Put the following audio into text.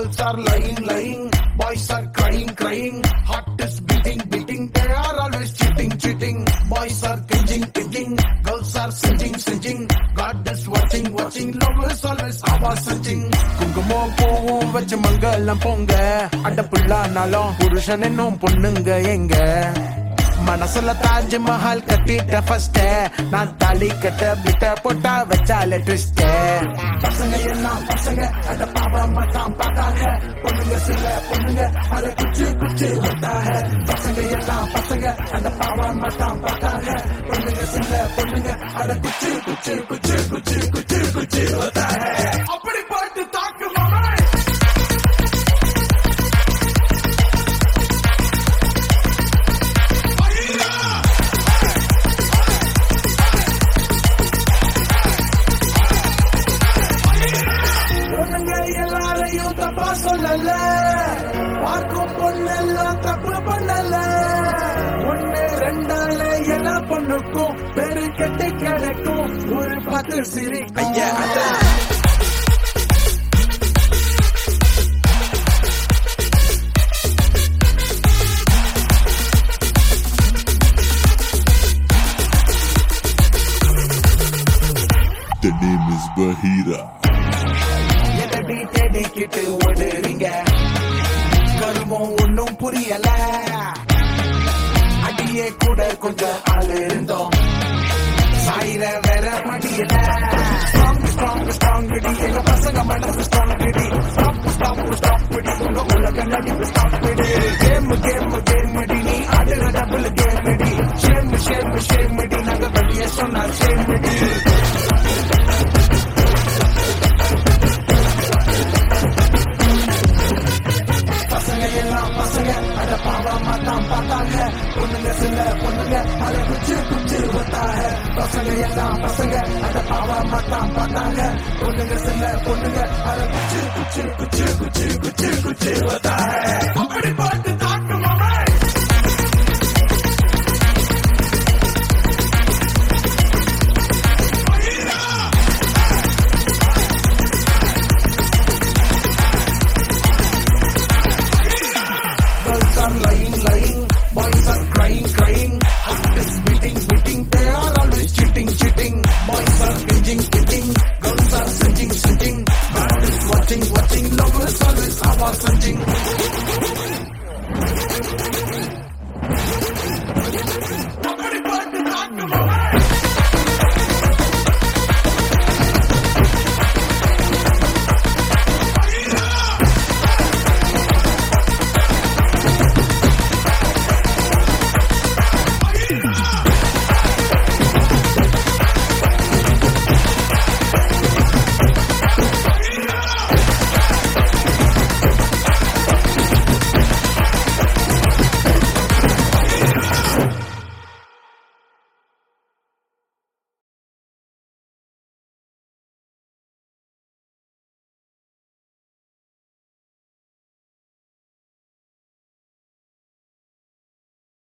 Girls are lying, lying. Boys are crying, crying. Heart is beating, beating. They are always cheating, cheating. Boys are cringing, cringing. Girls are singeing, singeing. God is watching, watching. Love is always our searching. குங்குமம் பூவும் வச்சு மங்கலம் பொங்க அடப்புள்ளானாலும் புருஷன் என்னும் பொண்ணுங்க எங்க மனசுல Taj Mahal கட்டிட்ட first நான் தாலி கட்ட பிட்ட போட்டா வச்சால ட்விஸ்ட் பசங்க எல்லாம் பசங்க அட பாவ மாட்டான் பார்த்தாங்க பொண்ணுங்க சில பொண்ணுங்க அத குச்சி குச்சி வந்தாங்க பசங்க எல்லாம் பசங்க அட பாவ மாட்டான் பார்த்தாங்க பொண்ணுங்க சில பொண்ணுங்க அத குச்சி குச்சி குச்சி குச்சி குச்சி குச்சி வந்தாங்க அப்படி பாட்டு தாக்கு மாமா பொண்ணுங்க எல்லாரையும் தப்பா சொல்லல பார்க்கும் பொண்ணெல்லாம் தப்பு பண்ணல ஒண்ணு ரெண்டால எல்லா பொண்ணுக்கும் பெரு கெட்டு கிடைக்கும் ஒரு பத்து சிரி ஐயா The name is Bahira. எதடி தேடிக்கிட்டு ஓடுறீங்க கருமம் ஒன்னும் புரியல அடியே கூட கொஞ்சம் ஆள் இருந்தோம் சாயிர வேற மடியல ஸ்ட்ராங் ஸ்ட்ராங் ஸ்ட்ராங் இடி எங்க பசங்க மனசு ஸ்ட்ராங் இடி ஸ்டாப் ஸ்டாப் ஸ்டாப் இடி உங்க உலக நடிப்பு ஸ்டாப் இடி கேம் கேம் கேம் இடி நீ ஆடுற டபுள் கேம் இடி ஷேம் ஷேம் ஷேம் இடி நாங்க வெளியே சொன்னா ஷேம் இடி பசங்க எல்லாம் பசங்க அட பாவமா தான் பார்த்தாங்க பொண்ணுங்க சில பொண்ணுங்க அத குச்சி குச்சி வந்தாங்க பசங்க எல்லாம் பசங்க அட பாவமா தான் பார்த்தாங்க பொண்ணுங்க சில பொண்ணுங்க அத குச்சி குச்சி குச்சி குச்சி குச்சி குச்சி வந்தாங்க அப்படி பாட்டு தாக்கு மாமா Girls are lying, lying. Boys are crying, crying. Heart is beating, beating. They are always cheating, cheating. Boys are cringing, cringing. Girls are singeing, singeing. God is watching, watching. Love is always our searching.